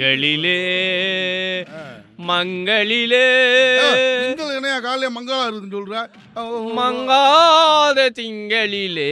மங்களிலே மங்களிலே திங்கள் என்னையா காலையில மங்களா இருக்குன்னு சொல்ற மங்காத திங்களிலே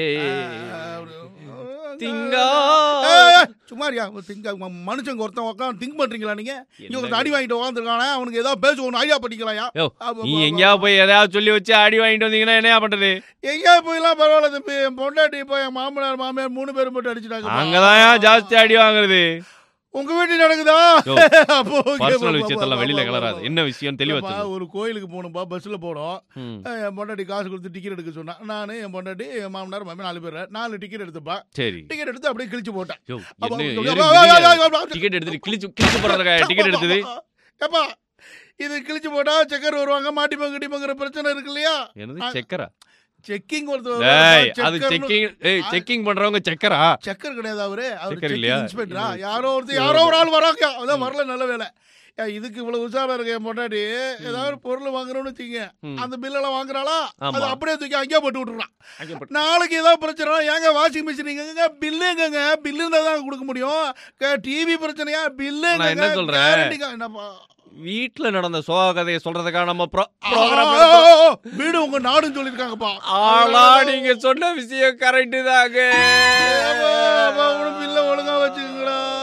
திங்கா சும்மாரியா திங்க ம- மனுஷங்க ஒருத்தன் உட்காந்து திங்க் பண்றீங்களா நீங்க இங்க ஒருத்தன் அடி வாங்கிட்டு உட்காந்துருக்கானே அவனுக்கு ஏதாவது பேச ஒன்று ஐடியா பண்ணிக்கலாம்யா யோ நீ எங்கேயா போய் எதையாவது சொல்லி வச்சு அடி வாங்கிட்டு வந்தீங்கன்னா என்னையா பண்றது எங்கேயா போயெல்லாம் பரவாயில்ல தம்பி என் பொண்டாட்டி இப்போ என் மாமனார் மாமியார் மூணு பேரும் மட்டும் அடிச்சிட்டாங்க அங்கதான் ஜாஸ்தி அடி வாங்குறது உங்க வீட்டுல நடக்குதா யோ, அப்போ okay, பர்சனல் பா, விஷயத்தெல்லாம் பா, வெளியில பா, பா, கிளறாது பா. என்ன விஷயம் தெளிவா ஏப்பா, சொல்லு ஒரு கோயிலுக்கு போகணும்பா பஸ்ல போனோம் ம், அஹ் என் பொண்டாட்டி காசு கொடுத்து டிக்கெட் எடுக்க சொன்னா நானு என் பொண்டாட்டி என் மாமனார் மாமி நாலு பேர் நாலு டிக்கெட் எடுத்துப்பா சரி டிக்கெட் எடுத்து அப்படியே கிழிச்சு போட்டேன் யோ அப்ப என்ன அவங்க எதுக்கு அப்பா, மிதிக்காத? அப்பா, அப்பா, அப்பா. டிக்கெட் எடுத்துட்டு கிழிச்சு கிழிச்சு போடுறதுக்கா டிக்கெட் எடுத்தது ஏப்பா இது கிழிச்சு போட்டா செக்கர் வருவாங்க மாட்டிப்பாங்க கிட்டிப்பாங்கிற பிரச்சனை இருக்கு இல்லையா என்னது செக்கரா செக்கிங் ஒருத்தர் டேய் வருவாங்க, அது செக்கர்னு- செக்கிங் ஏய் செக்கிங் பண்றவங்க செக்கரா செக்கர் கிடையாது அவரு அவர் செக்கர் செக்கிங் இல்லையா? இன்ஸ்பெக்டரா இல்ல. யாரோ ஒருத்தர் யாரோ ஒரு ஆள் வராங்க அதான் வரல நல்ல வேலை ஏன் இதுக்கு இவ்வளவு உஷாரா இருக்க என் பொண்டாட்டி ஏதாவது ஒரு பொருள் வாங்குறோம்னு வச்சுங்க ம். அந்த பில்லெல்லாம் வாங்குறாளா ஆமா. அது அப்படியே தூக்கி அங்கேயே போட்டு விட்டுறான் அங்க போட்டு- நாளைக்கு ஏதாவது பிரச்சனை ஏங்க வாஷிங் மிஷின் எங்க பில்லு எங்கங்க பில்லு இருந்தா தான் கொடுக்க முடியும் டிவி பிரச்சனையா பில்லு நான் என்ன சொல்றேன்? என்னப்பா வீட்ல நடந்த சோக கதையை சொல்றதுக்காக நம்ம ப்ரோ ஆ, ப்ரோக்ராம் ஆ, ஆ, ஆ, வீடு உங்க நாடுன்னு சொல்லிருக்காங்கப்பா ஆளா நீங்க சொன்ன விஷயம் கரெக்ட் தாங்க ஏப்பா, அப்பா, உனக்கு பில்ல ஒழுங்கா வச்சுக்கங்களா